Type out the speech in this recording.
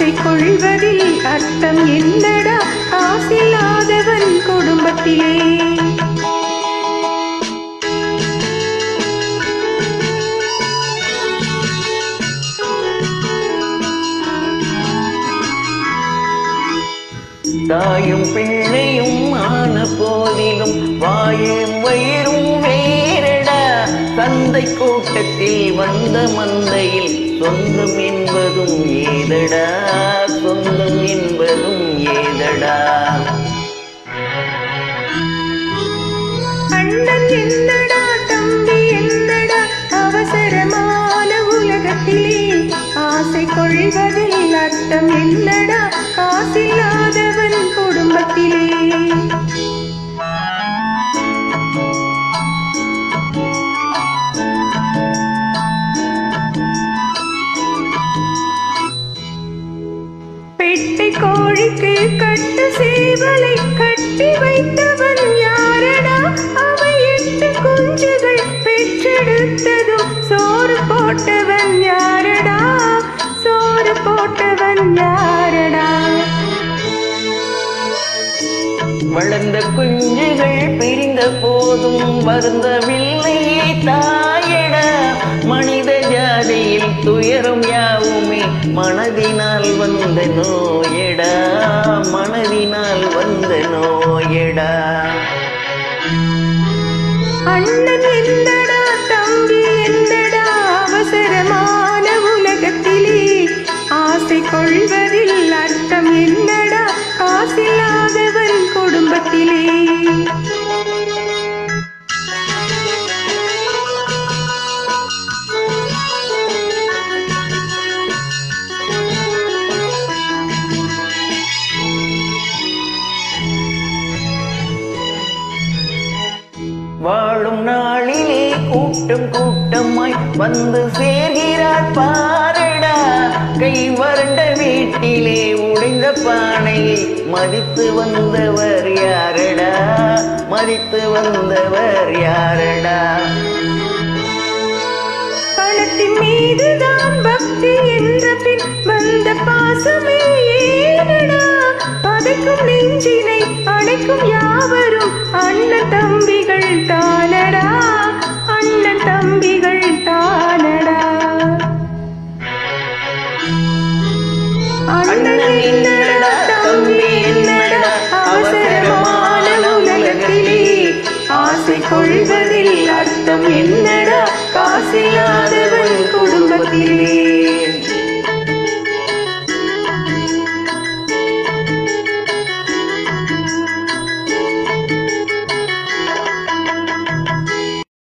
ஆசை கொள்வதில் அர்த்தம் என்னடா காசில்லாதவன் குடும்பத்திலே தாயும் பிள்ளையும் ஆன போதிலும் வாயும் வயிறும் வேறடா தந்தை கூட்டத்தில் வந்த மந்தையில் சொந்தம் என்பதும் ஏதடா சொந்தம் என்பதும் ஏதடா அண்ணன் என்னடா தம்பி என்னடா அவசரமான உலகத்திலே ஆசை கொள்வதில் அர்த்தம் என்னடா காசில்லாதவன் குடும்பத்திலே பெட்டை கோழிக்கு கட்டு சேவலை கட்டி வைத்தவன் யாரடா அவை எட்டு குஞ்சுகள் பெற்றெடுத்ததும் சோறு போட்டவன் யாரடா சோறு போட்டவன் யாரடா வளர்ந்த குஞ்சுகள் பிரிந்த போதும் வருந்தவில்லையே தாயடா மனித ஜாதியில் துயரம் யாவுமே மனதினால் வந்த நோயடா மனதினால் வந்த நோயடா அண்ணன் என்னடா தம்பி என்னடா அவசரமான உலகத்திலே ஆசை கொள்வதில் அர்த்தம் என்னடா காசில்லாதவன் குடும்பத்திலே வாழும் நாளிலே கூட்டம் கூட்டமாய் வந்து சேர்கிறார் பாரடா கை வறண்ட வீட்டிலே உடைந்த பானையை மதித்து வந்தவர் யாரடா மதித்து வந்தவர் யாரடா பணத்தின் மீதுதான் பக்தி என்ற பின் வந்த பாசமே ஏனடா பதைக்கும் நெஞ்சினை அணைக்கும் யாவரும் அண்ணன் தம்பிகள் தானடா அண்ணன் தம்பிகள் தானடா அண்ணன் என்னடா தம்பி என்னடா அவசரமான உலகத்திலே ஆசை கொள்வதில் அர்த்தம் என்னடா காசில்லாதவன்